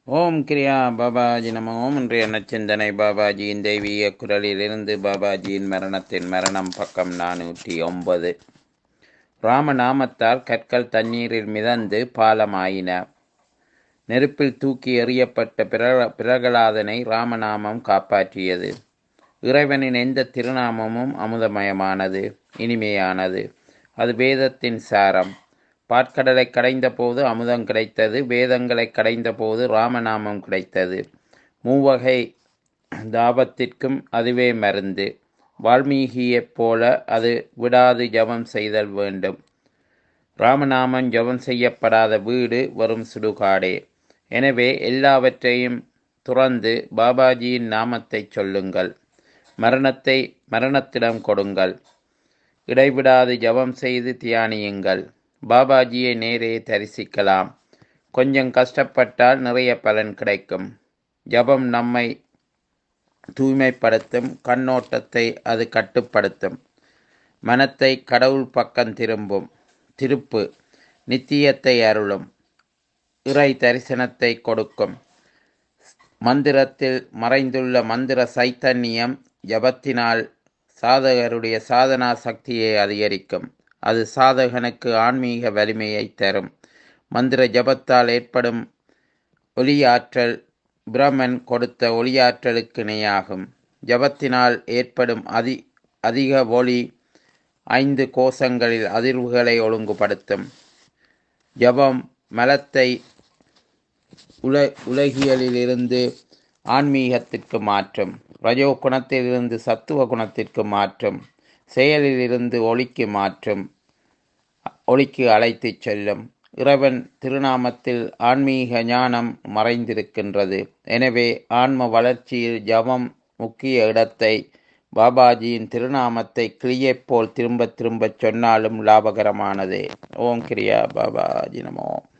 ஓம் கிரியா பாபாஜி நம ஓம் இன்றைய நச்சிந்தனை பாபாஜியின் தெய்வீக குரலிலிருந்து பாபாஜியின் மரணத்தின் மரணம் பக்கம் நானூற்றி ஒன்பது ராமநாமத்தால் கற்கள் தண்ணீரில் மிதந்து பாலமாயின நெருப்பில் தூக்கி எறியப்பட்ட பிரக பிரகலாதனை ராமநாமம் காப்பாற்றியது இறைவனின் எந்த திருநாமமும் அமுதமயமானது இனிமையானது அது வேதத்தின் சாரம் பாற்கடலை கடைந்த போது அமுதம் கிடைத்தது வேதங்களை கடைந்த போது ராமநாமம் கிடைத்தது மூவகை தாபத்திற்கும் அதுவே மருந்து வால்மீகியைப் போல அது விடாது ஜபம் செய்தல் வேண்டும் ராமநாமம் ஜபம் செய்யப்படாத வீடு வரும் சுடுகாடே எனவே எல்லாவற்றையும் துறந்து பாபாஜியின் நாமத்தை சொல்லுங்கள் மரணத்தை மரணத்திடம் கொடுங்கள் இடைவிடாது ஜபம் செய்து தியானியுங்கள் பாபாஜியை நேரே தரிசிக்கலாம் கொஞ்சம் கஷ்டப்பட்டால் நிறைய பலன் கிடைக்கும் ஜபம் நம்மை தூய்மைப்படுத்தும் கண்ணோட்டத்தை அது கட்டுப்படுத்தும் மனத்தை கடவுள் பக்கம் திரும்பும் திருப்பு நித்தியத்தை அருளும் இறை தரிசனத்தை கொடுக்கும் மந்திரத்தில் மறைந்துள்ள மந்திர சைத்தன்யம் ஜபத்தினால் சாதகருடைய சாதனா சக்தியை அதிகரிக்கும் அது சாதகனுக்கு ஆன்மீக வலிமையை தரும் மந்திர ஜபத்தால் ஏற்படும் ஒளியாற்றல் பிரமன் கொடுத்த ஒளியாற்றலுக்கு இணையாகும் ஜபத்தினால் ஏற்படும் அதி அதிக ஒளி ஐந்து கோஷங்களில் அதிர்வுகளை ஒழுங்குபடுத்தும் ஜபம் மலத்தை உல உலகியலிலிருந்து ஆன்மீகத்திற்கு மாற்றும் ரஜோ குணத்திலிருந்து சத்துவ குணத்திற்கு மாற்றும் செயலிலிருந்து ஒளிக்கு மாற்றும் ஒளிக்கு அழைத்துச் செல்லும் இறைவன் திருநாமத்தில் ஆன்மீக ஞானம் மறைந்திருக்கின்றது எனவே ஆன்ம வளர்ச்சியில் ஜபம் முக்கிய இடத்தை பாபாஜியின் திருநாமத்தை கிளியைப் போல் திரும்ப திரும்ப சொன்னாலும் லாபகரமானதே ஓம் கிரியா பாபாஜி நமோ